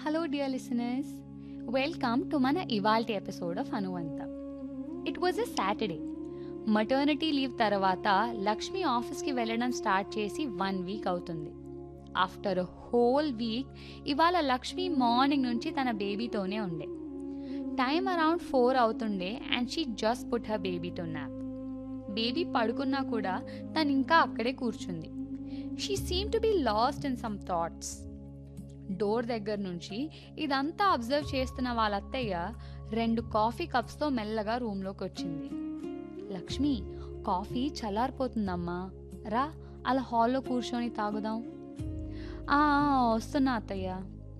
hello dear listeners welcome to మన ఇవాల్టి episode of అనువంత it was a Saturday maternity leave తర్వాత లక్ష్మి ఆఫీస్కి వెళ్ళడం స్టార్ట్ చేసి వన్ వీక్ అవుతుంది ఆఫ్టర్ హోల్ వీక్ ఇవాళ లక్ష్మి మార్నింగ్ నుంచి తన బేబీతోనే ఉండే టైం అరౌండ్ ఫోర్ అవుతుండే and she just put her baby to nap baby పడుకున్నా కూడా తను ఇంకా అక్కడే కూర్చుంది she seem to be lost in some thoughts door దగ్గర నుంచి ఇదంతా అబ్జర్వ్ చేస్తున్న వాళ్ళ అత్తయ్య రెండు కాఫీ కప్స్తో మెల్లగా రూమ్లోకి వచ్చింది లక్ష్మి కాఫీ చల్లారిపోతుందమ్మా రా అలా హాల్లో కూర్చొని తాగుదాం "ఆ, ఆ, వస్తున్నా అత్తయ్య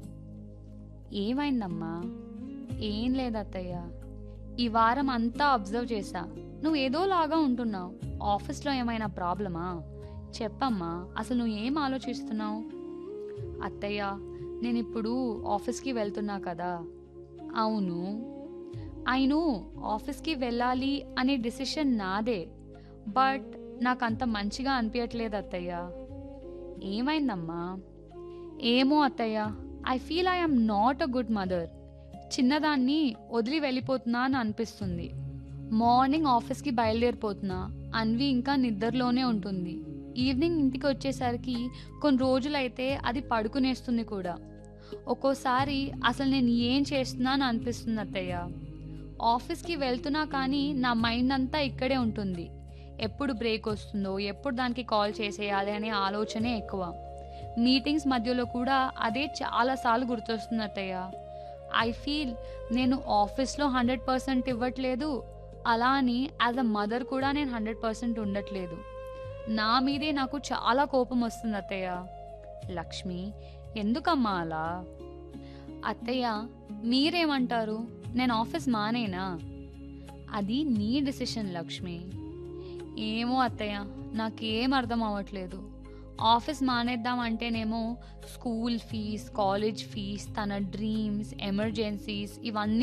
ఏమైందమ్మా ఏం లేదు అత్తయ్య ఈ వారం అంతా అబ్జర్వ్ చేశా నువ్వు ఏదోలాగా ఉంటున్నావు ఆఫీస్లో ఏమైనా ప్రాబ్లమా చెప్పమ్మా అసలు నువ్వు ఏం ఆలోచిస్తున్నావు అత్తయ్య నేను ఇప్పుడు ఆఫీస్కి వెళ్తున్నా కదా అవును అయిను ఆఫీస్కి వెళ్ళాలి అనే డిసిషన్ నాదే బట్ నాకు అంత మంచిగా అనిపించట్లేదు అత్తయ్య ఏమైందమ్మా ఏమో అత్తయ్య I feel I'm not a good mother చిన్నదాన్ని వదిలి వెళ్ళిపోతున్నా అని అనిపిస్తుంది మార్నింగ్ ఆఫీస్కి బయలుదేరిపోతున్నా అన్వి ఇంకా నిద్రలోనే ఉంటుంది ఈవినింగ్ ఇంటికి వచ్చేసరికి కొన్ని రోజులైతే అది పడుకునేస్తుంది కూడా ఒక్కోసారి అసలు నేను ఏం చేస్తున్నా అని అనిపిస్తుంది అత్తయ్య ఆఫీస్కి వెళ్తున్నా కానీ నా మైండ్ అంతా ఇక్కడే ఉంటుంది ఎప్పుడు బ్రేక్ వస్తుందో ఎప్పుడు దానికి కాల్ చేసేయాలి అనే ఆలోచనే ఎక్కువ మీటింగ్స్ మధ్యలో కూడా అదే చాలాసార్లు గుర్తొస్తుంది అత్తయ్య ఐ ఫీల్ నేను ఆఫీస్లో హండ్రెడ్ పర్సెంట్ ఇవ్వట్లేదు అలా అని యాజ్ అ మదర్ కూడా నేను హండ్రెడ్ పర్సెంట్ ఉండట్లేదు నా మీదే నాకు చాలా కోపం వస్తుంది అత్తయ్య లక్ష్మి ఎందుకమ్మా అలా అత్తయ్య మీరేమంటారు నేను ఆఫీస్ మానేనా అది నీ డిసిషన్ లక్ష్మి ఏమో అత్తయ్య నాకేం అర్థం అవ్వట్లేదు ఆఫీస్ మానేద్దాం అంటేనేమో స్కూల్ ఫీజ్ కాలేజ్ ఫీజ్ తన డ్రీమ్స్ ఎమర్జెన్సీస్ ఇవన్నీ